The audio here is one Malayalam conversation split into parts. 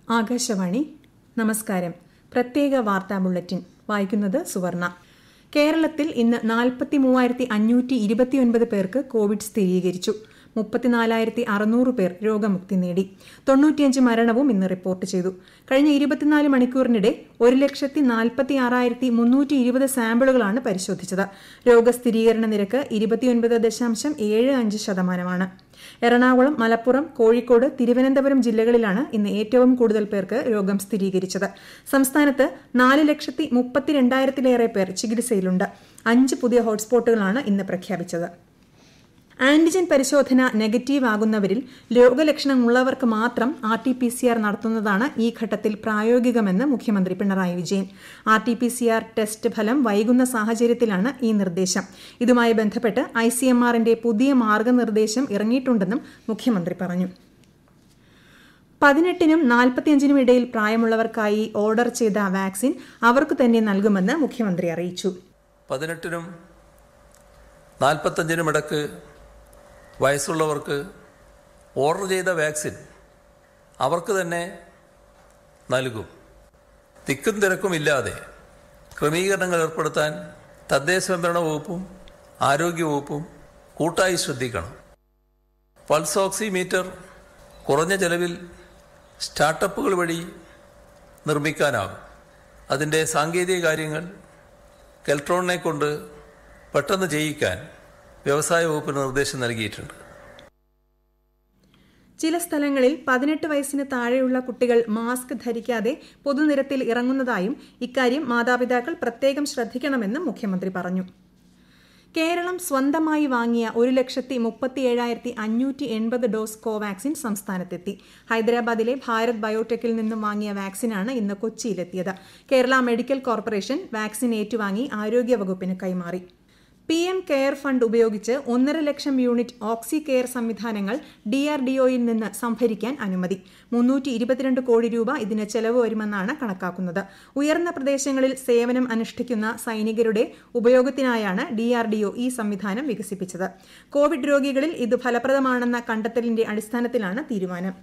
ആകാശവാണി നമസ്കാരം പ്രത്യേക വാർത്താ ബുള്ളറ്റിൻ വായിക്കുന്നത് സുവർണ കേരളത്തിൽ ഇന്ന് നാൽപ്പത്തി മൂവായിരത്തി അഞ്ഞൂറ്റി ഇരുപത്തിയൊൻപത് പേർക്ക് കോവിഡ് സ്ഥിരീകരിച്ചു മുപ്പത്തിനാലായിരത്തി അറുന്നൂറ് പേർ രോഗമുക്തി നേടി തൊണ്ണൂറ്റിയഞ്ച് മരണവും ഇന്ന് റിപ്പോർട്ട് ചെയ്തു കഴിഞ്ഞ ഇരുപത്തിനാല് മണിക്കൂറിനിടെ ഒരു ലക്ഷത്തി നാൽപ്പത്തി ആറായിരത്തി മുന്നൂറ്റി ഇരുപത് സാമ്പിളുകളാണ് പരിശോധിച്ചത് രോഗസ്ഥിരീകരണ നിരക്ക് ഇരുപത്തിയൊൻപത് ദശാംശം ഏഴ് അഞ്ച് ശതമാനമാണ് എറണാകുളം മലപ്പുറം കോഴിക്കോട് തിരുവനന്തപുരം ജില്ലകളിലാണ് ഇന്ന് ഏറ്റവും കൂടുതൽ പേർക്ക് രോഗം സ്ഥിരീകരിച്ചത് സംസ്ഥാനത്ത് നാല് ലക്ഷത്തി മുപ്പത്തിരണ്ടായിരത്തിലേറെ പേർ ചികിത്സയിലുണ്ട് അഞ്ച് പുതിയ ഹോട്ട്സ്പോട്ടുകളാണ് ഇന്ന് പ്രഖ്യാപിച്ചത് ആന്റിജൻ പരിശോധന നെഗറ്റീവ് ആകുന്നവരിൽ രോഗലക്ഷണമുള്ളവർക്ക് മാത്രം R T P C R നടത്തുന്നതാണ് ഈ ഘട്ടത്തിൽ പ്രായോഗികമെന്ന് മുഖ്യമന്ത്രി Pinarayi Vijayan R T P C R test ഫലം വൈകുന്ന സാഹചര്യത്തിലാണ് ഈ നിർദ്ദേശം ഇതുമായി ബന്ധപ്പെട്ട് ഐ സി എം ആറിന്റെ പുതിയ മാർഗനിർദ്ദേശം ഇറങ്ങിയിട്ടുണ്ടെന്നും മുഖ്യമന്ത്രി പറഞ്ഞു പതിനെട്ടിനും നാൽപ്പത്തിയഞ്ചിനും ഇടയിൽ പ്രായമുള്ളവർക്കായി ഓർഡർ ചെയ്ത വാക്സിൻ അവർക്ക് തന്നെ നൽകുമെന്ന് മുഖ്യമന്ത്രി അറിയിച്ചു പതിനെട്ടിനും നാൽപ്പത്തഞ്ചിനും ഇടക്ക് വയസ്സുള്ളവർക്ക് ഓർഡർ ചെയ്ത വാക്സിൻ അവർക്ക് തന്നെ നൽകും തിക്കും തിരക്കും ഇല്ലാതെ ക്രമീകരണങ്ങൾ ഏർപ്പെടുത്താൻ തദ്ദേശ സ്വയംഭരണ വകുപ്പും ആരോഗ്യവകുപ്പും കൂട്ടായി ശ്രദ്ധിക്കണം പൾസ് ഓക്സിമീറ്റർ കുറഞ്ഞ ചെലവിൽ സ്റ്റാർട്ടപ്പുകൾ വഴി നിർമ്മിക്കാനാകും അതിൻ്റെ സാങ്കേതിക കാര്യങ്ങൾ കെൽട്രോണിനെ കൊണ്ട് പെട്ടെന്ന് ചെയ്യിക്കാൻ വ്യവസായ വകുപ്പിന് നിർദ്ദേശം നൽകിയിട്ടുണ്ട് ചില സ്ഥലങ്ങളിൽ പതിനെട്ട് വയസ്സിന് താഴെയുള്ള കുട്ടികൾ മാസ്ക് ധരിക്കാതെ പൊതുനിരത്തിൽ ഇറങ്ങുന്നതായും ഇക്കാര്യം മാതാപിതാക്കൾ പ്രത്യേകം ശ്രദ്ധിക്കണമെന്നും മുഖ്യമന്ത്രി പറഞ്ഞു കേരളം സ്വന്തമായി വാങ്ങിയ ഒരു ലക്ഷത്തി മുപ്പത്തി ഏഴായിരത്തി അഞ്ഞൂറ്റി എൺപത് ഡോസ് കോവാക്സിൻ സംസ്ഥാനത്തെത്തി ഹൈദരാബാദിലെ ഭാരത് ബയോടെക്കിൽ നിന്നും വാങ്ങിയ വാക്സിനാണ് ഇന്ന് കൊച്ചിയിലെത്തിയത് കേരള മെഡിക്കൽ കോർപ്പറേഷൻ വാക്സിൻ ഏറ്റുവാങ്ങി ആരോഗ്യവകുപ്പിന് കൈമാറി പി എം കെയർ ഫണ്ട് ഉപയോഗിച്ച് ഒന്നര ലക്ഷം യൂണിറ്റ് ഓക്സി കെയർ സംവിധാനങ്ങൾ ഡി ആർ ഡി ഒയിൽ നിന്ന് സംഭരിക്കാൻ അനുമതി മുന്നൂറ്റി ഇരുപത്തിരണ്ട് കോടി രൂപ ഇതിന് ചെലവ് വരുമെന്നാണ് കണക്കാക്കുന്നത് ഉയർന്ന പ്രദേശങ്ങളിൽ സേവനം അനുഷ്ഠിക്കുന്ന സൈനികരുടെ ഉപയോഗത്തിനായാണ് ഡി ആർ ഡി ഒ ഈ സംവിധാനം വികസിപ്പിച്ചത് കോവിഡ് രോഗികളിൽ ഇത് ഫലപ്രദമാണെന്ന കണ്ടെത്തലിന്റെ അടിസ്ഥാനത്തിലാണ് തീരുമാനം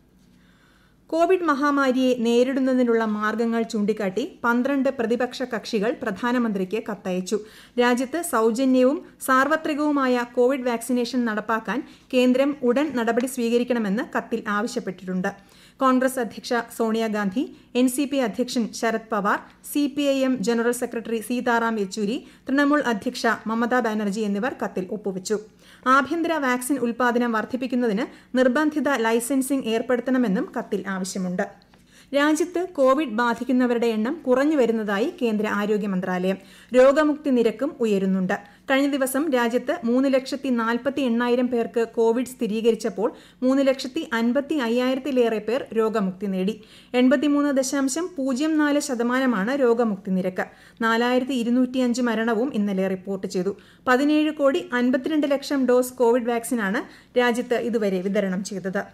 കോവിഡ് മഹാമാരിയെ നേരിടുന്നതിനുള്ള മാർഗങ്ങൾ ചൂണ്ടിക്കാട്ടി പന്ത്രണ്ട് പ്രതിപക്ഷ കക്ഷികൾ പ്രധാനമന്ത്രിക്ക് കത്തയച്ചു രാജ്യത്ത് സൌജന്യവും സാർവത്രികവുമായ കോവിഡ് വാക്സിനേഷൻ നടപ്പാക്കാൻ കേന്ദ്രം ഉടൻ നടപടി സ്വീകരിക്കണമെന്ന് കത്തിൽ ആവശ്യപ്പെട്ടിട്ടുണ്ട് കോൺഗ്രസ് അധ്യക്ഷ സോണിയാഗാന്ധി എൻ സി പി അധ്യക്ഷൻ Sharad Pawar C P I M general secretary Sitaram Yechury Trinamool അധ്യക്ഷ മമതാ ബാനർജി എന്നിവർ കത്തിൽ ഒപ്പുവച്ചു ആഭ്യന്തര വാക്സിൻ ഉൽപാദനം വർദ്ധിപ്പിക്കുന്നതിന് നിർബന്ധിത ലൈസൻസിംഗ് ഏർപ്പെടുത്തണമെന്നും കത്തിൽ ആവശ്യമുണ്ട് രാജ്യത്ത് കോവിഡ് ബാധിക്കുന്നവരുടെ എണ്ണം കുറഞ്ഞു വരുന്നതായി കേന്ദ്ര ആരോഗ്യ മന്ത്രാലയം രോഗമുക്തി നിരക്കും ഉയരുന്നുണ്ട് കഴിഞ്ഞ ദിവസം രാജ്യത്ത് മൂന്ന് ലക്ഷത്തി നാൽപ്പത്തി എണ്ണായിരം പേർക്ക് കോവിഡ് സ്ഥിരീകരിച്ചപ്പോൾ മൂന്ന് ലക്ഷത്തി അൻപത്തി അയ്യായിരത്തിലേറെ പേർ രോഗമുക്തി നേടി എൺപത്തിമൂന്ന് ദശാംശം പൂജ്യം നാല് ശതമാനമാണ് രോഗമുക്തി നിരക്ക് നാലായിരത്തി ഇരുന്നൂറ്റിയഞ്ച് മരണവും ഇന്നലെ റിപ്പോർട്ട് ചെയ്തു പതിനേഴ് കോടി അൻപത്തിരണ്ട് ലക്ഷം ഡോസ് കോവിഡ് വാക്സിനാണ് രാജ്യത്ത് ഇതുവരെ വിതരണം ചെയ്തത്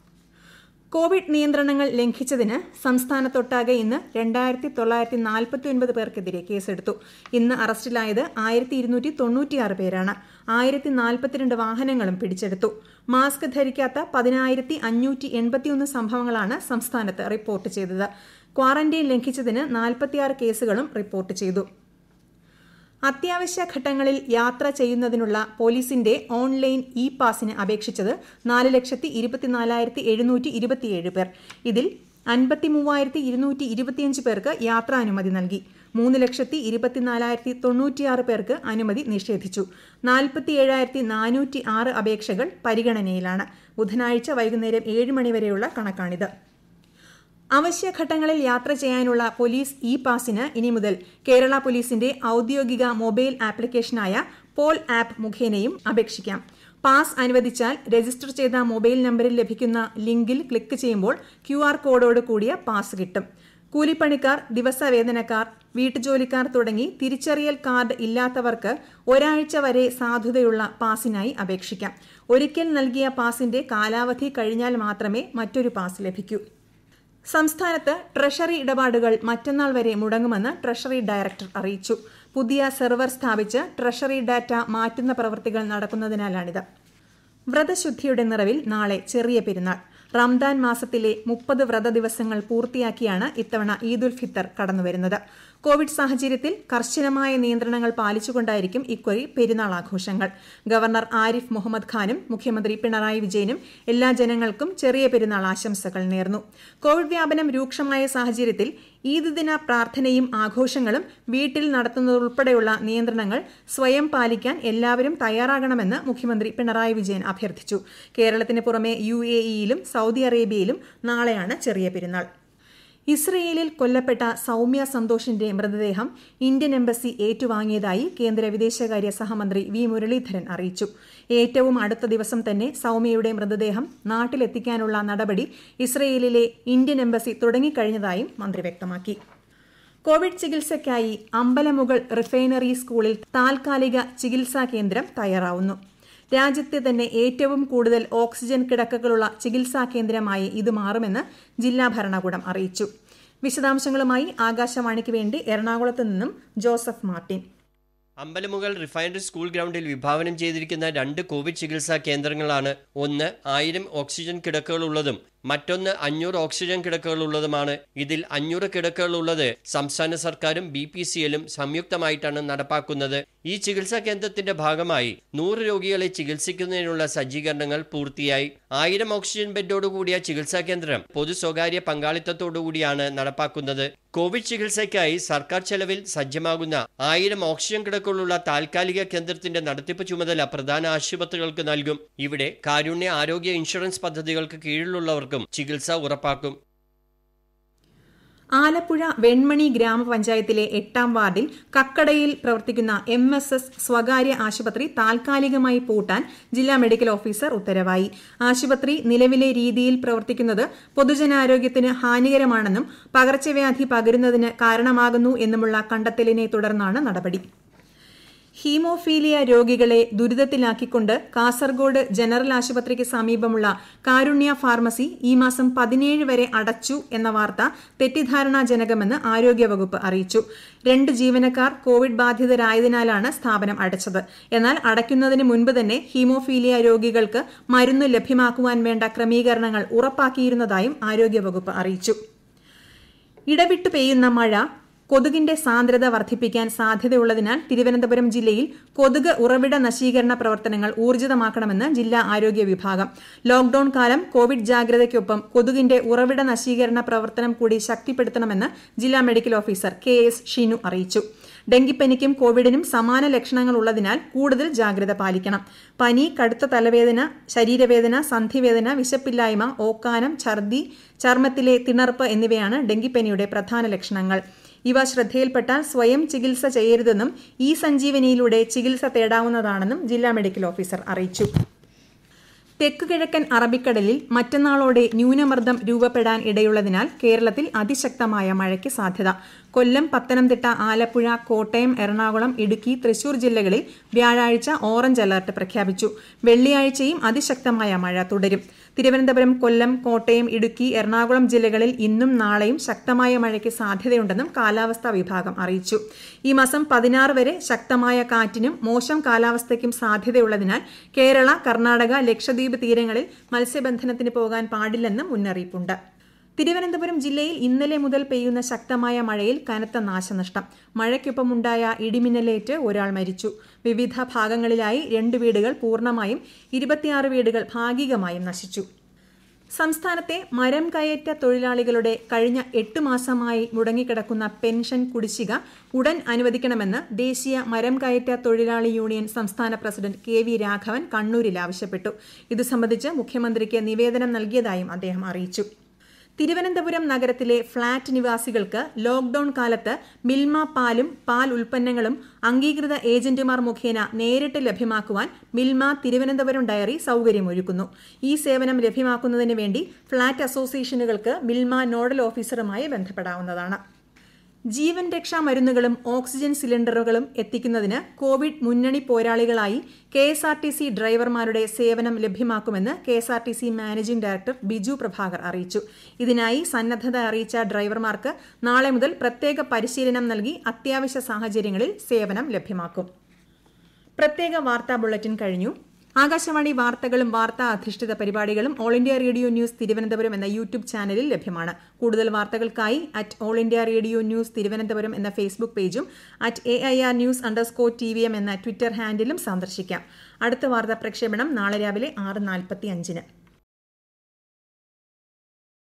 കോവിഡ് നിയന്ത്രണങ്ങൾ ലംഘിച്ചതിന് സംസ്ഥാനത്തൊട്ടാകെ ഇന്ന് രണ്ടായിരത്തി തൊള്ളായിരത്തി നാൽപ്പത്തി ഒൻപത് പേർക്കെതിരെ കേസെടുത്തു ഇന്ന് അറസ്റ്റിലായത് ആയിരത്തി ഇരുന്നൂറ്റി തൊണ്ണൂറ്റിയാറ് പേരാണ് ആയിരത്തി നാൽപ്പത്തിരണ്ട് വാഹനങ്ങളും പിടിച്ചെടുത്തു മാസ്ക് ധരിക്കാത്ത പതിനായിരത്തി അഞ്ഞൂറ്റി എൺപത്തിയൊന്ന് സംഭവങ്ങളാണ് സംസ്ഥാനത്ത് റിപ്പോർട്ട് ചെയ്തത് ക്വാറന്റൈൻ ലംഘിച്ചതിന് നാൽപ്പത്തിയാറ് കേസുകളും റിപ്പോർട്ട് ചെയ്തു അത്യാവശ്യ ഘട്ടങ്ങളിൽ യാത്ര ചെയ്യുന്നതിനുള്ള പോലീസിന്റെ ഓൺലൈൻ ഇ പാസിന് അപേക്ഷിച്ചത് നാല് ലക്ഷത്തി ഇരുപത്തിനാലായിരത്തി എഴുന്നൂറ്റി ഇരുപത്തിയേഴ് പേർ ഇതിൽ അൻപത്തി മൂവായിരത്തി ഇരുന്നൂറ്റി ഇരുപത്തിയഞ്ച് പേർക്ക് യാത്രാനുമതി നൽകി മൂന്ന് ലക്ഷത്തി ഇരുപത്തിനാലായിരത്തി തൊണ്ണൂറ്റിയാറ് പേർക്ക് അനുമതി നിഷേധിച്ചു നാൽപ്പത്തി ഏഴായിരത്തി നാനൂറ്റി ആറ് അപേക്ഷകൾ പരിഗണനയിലാണ് ബുധനാഴ്ച വൈകുന്നേരം ഏഴ് മണിവരെയുള്ള കണക്കാണിത് അവശ്യഘട്ടങ്ങളിൽ യാത്ര ചെയ്യാനുള്ള പോലീസ് ഇ പാസിന് ഇനി മുതൽ കേരള പോലീസിന്റെ ഔദ്യോഗിക മൊബൈൽ ആപ്ലിക്കേഷനായ പോൾ ആപ്പ് മുഖേനയും അപേക്ഷിക്കാം പാസ് അനുവദിച്ചാൽ രജിസ്റ്റർ ചെയ്ത മൊബൈൽ നമ്പറിൽ ലഭിക്കുന്ന ലിങ്കിൽ ക്ലിക്ക് ചെയ്യുമ്പോൾ ക്യു ആർ കോഡോട് കൂടിയ പാസ് കിട്ടും കൂലിപ്പണിക്കാർ ദിവസവേതനക്കാർ വീട്ടുജോലിക്കാർ തുടങ്ങി തിരിച്ചറിയൽ കാർഡ് ഇല്ലാത്തവർക്ക് ഒരാഴ്ച വരെ സാധുതയുള്ള പാസിനായി അപേക്ഷിക്കാം ഒരിക്കൽ നൽകിയ പാസിന്റെ കാലാവധി കഴിഞ്ഞാൽ മാത്രമേ മറ്റൊരു പാസ് ലഭിക്കൂ സംസ്ഥാനത്ത് ട്രഷറി ഇടപാടുകൾ മറ്റന്നാൾ വരെ മുടങ്ങുമെന്ന് ട്രഷറി ഡയറക്ടർ അറിയിച്ചു പുതിയ സെർവർ സ്ഥാപിച്ച് ട്രഷറി ഡാറ്റ മാറ്റുന്ന പ്രവൃത്തികൾ നടക്കുന്നതിനാലാണിത് വ്രതശുദ്ധിയുടെ നിറവിൽ നാളെ ചെറിയ പെരുന്നാൾ റംദാൻ മാസത്തിലെ മുപ്പത് വ്രത ദിവസങ്ങൾ പൂർത്തിയാക്കിയാണ് ഇത്തവണ ഈദുൽ ഫിത്തർ കടന്നുവരുന്നത് കോവിഡ് സാഹചര്യത്തിൽ കർശനമായ നിയന്ത്രണങ്ങൾ പാലിച്ചുകൊണ്ടായിരിക്കും ഇക്കുറി പെരുന്നാൾ ആഘോഷങ്ങൾ ഗവർണർ ആരിഫ് മുഹമ്മദ് ഖാനും മുഖ്യമന്ത്രി പിണറായി വിജയനും എല്ലാ ജനങ്ങൾക്കും ചെറിയ പെരുന്നാൾ ആശംസകൾ നേർന്നു കോവിഡ് വ്യാപനം രൂക്ഷമായ സാഹചര്യത്തിൽ ഈദ് ദിന പ്രാർത്ഥനയും ആഘോഷങ്ങളും വീട്ടിൽ നടത്തുന്നതുൾപ്പെടെയുള്ള നിയന്ത്രണങ്ങൾ സ്വയം പാലിക്കാൻ എല്ലാവരും തയ്യാറാകണമെന്ന് മുഖ്യമന്ത്രി പിണറായി വിജയൻ അഭ്യർത്ഥിച്ചു കേരളത്തിന് പുറമെ യു എ ഇയിലും സൗദി അറേബ്യയിലും നാളെയാണ് ചെറിയ പെരുന്നാൾ ഇസ്രയേലിൽ കൊല്ലപ്പെട്ട സൌമ്യ സന്തോഷിന്റെ മൃതദേഹം ഇന്ത്യൻ എംബസി ഏറ്റുവാങ്ങിയതായി കേന്ദ്ര വിദേശകാര്യ സഹമന്ത്രി വി മുരളീധരൻ അറിയിച്ചു ഏറ്റവും അടുത്ത ദിവസം തന്നെ സൌമ്യയുടെ മൃതദേഹം നാട്ടിലെത്തിക്കാനുള്ള നടപടി ഇസ്രയേലിലെ ഇന്ത്യൻ എംബസി തുടങ്ങിക്കഴിഞ്ഞതായും മന്ത്രി വ്യക്തമാക്കി കോവിഡ് ചികിത്സയ്ക്കായി അമ്പലമുകൾ റിഫൈനറി സ്കൂളിൽ താൽക്കാലിക ചികിത്സാ കേന്ദ്രം തയ്യാറാവുന്നു രാജ്യത്തെ തന്നെ ഏറ്റവും കൂടുതൽ ഓക്സിജൻ കിടക്കകളുള്ള ചികിത്സാ കേന്ദ്രമായി ഇത് മാറുമെന്ന് ജില്ലാ ഭരണകൂടം അറിയിച്ചു വിശദാംശങ്ങളുമായി ആകാശവാണിക്ക് വേണ്ടി എറണാകുളത്ത് നിന്നും ജോസഫ് മാർട്ടിൻ അമ്പലമുകൾ റിഫൈനറി സ്കൂൾ ഗ്രൗണ്ടിൽ വിഭാവനം ചെയ്തിരിക്കുന്ന രണ്ട് കോവിഡ് ചികിത്സാ കേന്ദ്രങ്ങളാണ് ഒന്ന് ആയിരം ഓക്സിജൻ കിടക്കകളുള്ളതും മറ്റൊന്ന് അഞ്ഞൂറ് ഓക്സിജൻ കിടക്കകളുള്ളതുമാണ് ഇതിൽ അഞ്ഞൂറ് കിടക്കകളുള്ളത് സംസ്ഥാന സർക്കാരും ബി പി സി എല്ലും സംയുക്തമായിട്ടാണ് നടപ്പാക്കുന്നത് ഈ ചികിത്സാ കേന്ദ്രത്തിന്റെ ഭാഗമായി നൂറ് രോഗികളെ ചികിത്സിക്കുന്നതിനുള്ള സജ്ജീകരണങ്ങൾ പൂർത്തിയായി ആയിരം ഓക്സിജൻ ബെഡോടുകൂടിയ ചികിത്സാ കേന്ദ്രം പൊതു സ്വകാര്യ പങ്കാളിത്തത്തോടുകൂടിയാണ് നടപ്പാക്കുന്നത് കോവിഡ് ചികിത്സയ്ക്കായി സർക്കാർ ചെലവിൽ സജ്ജമാകുന്ന ആയിരം ഓക്സിജൻ കിടക്കകളുള്ള താൽക്കാലിക കേന്ദ്രത്തിന്റെ നടത്തിപ്പ് ചുമതല പ്രധാന ആശുപത്രികൾക്ക് നൽകും ഇവിടെ കാരുണ്യ ആരോഗ്യ ഇൻഷുറൻസ് പദ്ധതികൾക്ക് കീഴിലുള്ളവർക്കും ചികിത്സ ഉറപ്പാക്കും ആലപ്പുഴ വെൺമണി ഗ്രാമപഞ്ചായത്തിലെ എട്ടാം വാർഡിൽ കക്കടയിൽ പ്രവർത്തിക്കുന്ന എം എസ് എസ് സ്വകാര്യ ആശുപത്രി താൽക്കാലികമായി പൂട്ടാൻ ജില്ലാ മെഡിക്കൽ ഓഫീസർ ഉത്തരവായി ആശുപത്രി നിലവിലെ രീതിയിൽ പ്രവർത്തിക്കുന്നത് പൊതുജനാരോഗ്യത്തിന് ഹാനികരമാണെന്നും പകർച്ചവ്യാധി പകരുന്നതിന് കാരണമാകുന്നു എന്നുമുള്ള കണ്ടെത്തലിനെ തുടർന്നാണ് നടപടി ഹീമോഫീലിയ രോഗികളെ ദുരിതത്തിലാക്കിക്കൊണ്ട് കാസർഗോഡ് ജനറൽ ആശുപത്രിക്ക് സമീപമുള്ള കാരുണ്യ ഫാർമസി ഈ മാസം പതിനേഴ് വരെ അടച്ചു എന്ന വാർത്ത തെറ്റിദ്ധാരണാജനകമെന്ന് ആരോഗ്യവകുപ്പ് അറിയിച്ചു രണ്ട് ജീവനക്കാർ കോവിഡ് ബാധിതരായതിനാലാണ് സ്ഥാപനം അടച്ചത് എന്നാൽ അടയ്ക്കുന്നതിന് മുൻപ് തന്നെ ഹീമോഫീലിയ രോഗികൾക്ക് മരുന്ന് ലഭ്യമാക്കുവാൻ വേണ്ട ക്രമീകരണങ്ങൾ ഉറപ്പാക്കിയിരുന്നതായും ആരോഗ്യവകുപ്പ് അറിയിച്ചു ഇടവിട്ടു പെയ്യുന്ന മഴ കൊതുകിന്റെ സാന്ദ്രത വർദ്ധിപ്പിക്കാൻ സാധ്യതയുള്ളതിനാൽ തിരുവനന്തപുരം ജില്ലയിൽ കൊതുക് ഉറവിട നശീകരണ പ്രവർത്തനങ്ങൾ ഊർജിതമാക്കണമെന്ന് ജില്ലാ ആരോഗ്യ വിഭാഗം ലോക്ഡൌൺ കാലം കോവിഡ് ജാഗ്രതയ്ക്കൊപ്പം കൊതുകിന്റെ ഉറവിട നശീകരണ പ്രവർത്തനം കൂടി ശക്തിപ്പെടുത്തണമെന്ന് ജില്ലാ medical officer K S Shinu അറിയിച്ചു ഡെങ്കിപ്പനിക്കും കോവിഡിനും സമാന ലക്ഷണങ്ങൾ ഉള്ളതിനാൽ കൂടുതൽ ജാഗ്രത പാലിക്കണം പനി കടുത്ത തലവേദന ശരീരവേദന സന്ധിവേദന വിശപ്പില്ലായ്മ ഓക്കാനം ഛർദി ചർമ്മത്തിലെ തിണർപ്പ് എന്നിവയാണ് ഡെങ്കിപ്പനിയുടെ പ്രധാന ലക്ഷണങ്ങൾ ഇവ ശ്രദ്ധയിൽപ്പെട്ടാൽ സ്വയം ചികിത്സ ചെയ്യരുതെന്നും ഈ സഞ്ജീവനിയിലൂടെ ചികിത്സ തേടാവുന്നതാണെന്നും ജില്ലാ മെഡിക്കൽ ഓഫീസർ അറിയിച്ചു തെക്കുകിഴക്കൻ അറബിക്കടലിൽ മറ്റന്നാളോടെ ന്യൂനമർദ്ദം രൂപപ്പെടാൻ ഇടയുള്ളതിനാൽ കേരളത്തിൽ അതിശക്തമായ മഴയ്ക്ക് സാധ്യത കൊല്ലം പത്തനംതിട്ട ആലപ്പുഴ കോട്ടയം എറണാകുളം ഇടുക്കി തൃശൂർ ജില്ലകളിൽ വ്യാഴാഴ്ച ഓറഞ്ച് അലർട്ട് പ്രഖ്യാപിച്ചു വെള്ളിയാഴ്ചയും അതിശക്തമായ മഴ തുടരും തിരുവനന്തപുരം കൊല്ലം കോട്ടയം ഇടുക്കി എറണാകുളം ജില്ലകളിൽ ഇന്നും നാളെയും ശക്തമായ മഴയ്ക്ക് സാധ്യതയുണ്ടെന്നും കാലാവസ്ഥാ വിഭാഗം അറിയിച്ചു ഈ മാസം പതിനാറ് വരെ ശക്തമായ കാറ്റിനും മോശം കാലാവസ്ഥയ്ക്കും സാധ്യതയുള്ളതിനാൽ കേരള കർണാടക ലക്ഷദ്വീപ് തീരങ്ങളിൽ മത്സ്യബന്ധനത്തിന് പോകാൻ പാടില്ലെന്നും മുന്നറിയിപ്പുണ്ട് തിരുവനന്തപുരം ജില്ലയിൽ ഇന്നലെ മുതൽ പെയ്യുന്ന ശക്തമായ മഴയിൽ കനത്ത നാശനഷ്ടം മഴയ്ക്കൊപ്പമുണ്ടായ ഇടിമിന്നലേറ്റ് ഒരാൾ മരിച്ചു വിവിധ ഭാഗങ്ങളിലായി രണ്ട് വീടുകൾ പൂർണ്ണമായും ഇരുപത്തിയാറ് വീടുകൾ ഭാഗികമായും നശിച്ചു സംസ്ഥാനത്തെ മരം കയറ്റ തൊഴിലാളികളുടെ കഴിഞ്ഞ എട്ട് മാസമായി മുടങ്ങിക്കിടക്കുന്ന പെൻഷൻ കുടിശ്ശിക ഉടൻ അനുവദിക്കണമെന്ന് ദേശീയ മരം കയറ്റ തൊഴിലാളി യൂണിയൻ സംസ്ഥാന പ്രസിഡന്റ് കെ വി രാഘവൻ കണ്ണൂരിൽ ആവശ്യപ്പെട്ടു ഇത് സംബന്ധിച്ച് മുഖ്യമന്ത്രിക്ക് നിവേദനം നൽകിയതായും അദ്ദേഹം അറിയിച്ചു തിരുവനന്തപുരം നഗരത്തിലെ ഫ്ളാറ്റ് നിവാസികൾക്ക് ലോക്ഡൌൺ കാലത്ത് മിൽമ പാലും പാൽ ഉൽപ്പന്നങ്ങളും അംഗീകൃത ഏജന്റുമാർ മുഖേന നേരിട്ട് ലഭ്യമാക്കുവാൻ മിൽമ തിരുവനന്തപുരം ഡയറി സൌകര്യമൊരുക്കുന്നു ഈ സേവനം ലഭ്യമാക്കുന്നതിന് വേണ്ടി ഫ്ളാറ്റ് അസോസിയേഷനുകൾക്ക് മിൽമ നോഡൽ ഓഫീസറുമായി ബന്ധപ്പെടാവുന്നതാണ് ജീവൻ രക്ഷാ മരുന്നുകളും ഓക്സിജൻ സിലിണ്ടറുകളും എത്തിക്കുന്നതിന് കോവിഡ് മുന്നണി പോരാളികളായി K S R T C ഡ്രൈവർമാരുടെ സേവനം ലഭ്യമാക്കുമെന്ന് K S R T C managing director Biju Prabhakar അറിയിച്ചു ഇതിനായി സന്നദ്ധത അറിയിച്ച ഡ്രൈവർമാർക്ക് നാളെ മുതൽ പ്രത്യേക പരിശീലനം നൽകി അത്യാവശ്യ സാഹചര്യങ്ങളിൽ സേവനം ലഭ്യമാക്കും പ്രത്യേക വാർത്താ ബുള്ളറ്റിൻ കഴിഞ്ഞു ആകാശവാണി വാർത്തകളും വാർത്താ അധിഷ്ഠിത പരിപാടികളും All India Radio news Thiruvananthapuram എന്ന യൂട്യൂബ് ചാനലിൽ ലഭ്യമാണ് കൂടുതൽ വാർത്തകൾക്കായി at All India Radio news Thiruvananthapuram എന്ന ഫേസ്ബുക്ക് പേജും at A I R news underscore T V M എന്ന ട്വിറ്റർ ഹാൻഡിലും സന്ദർശിക്കാം അടുത്ത വാർത്താ പ്രക്ഷേപണം നാളെ രാവിലെ ആറ് നാൽപ്പത്തി അഞ്ചിന്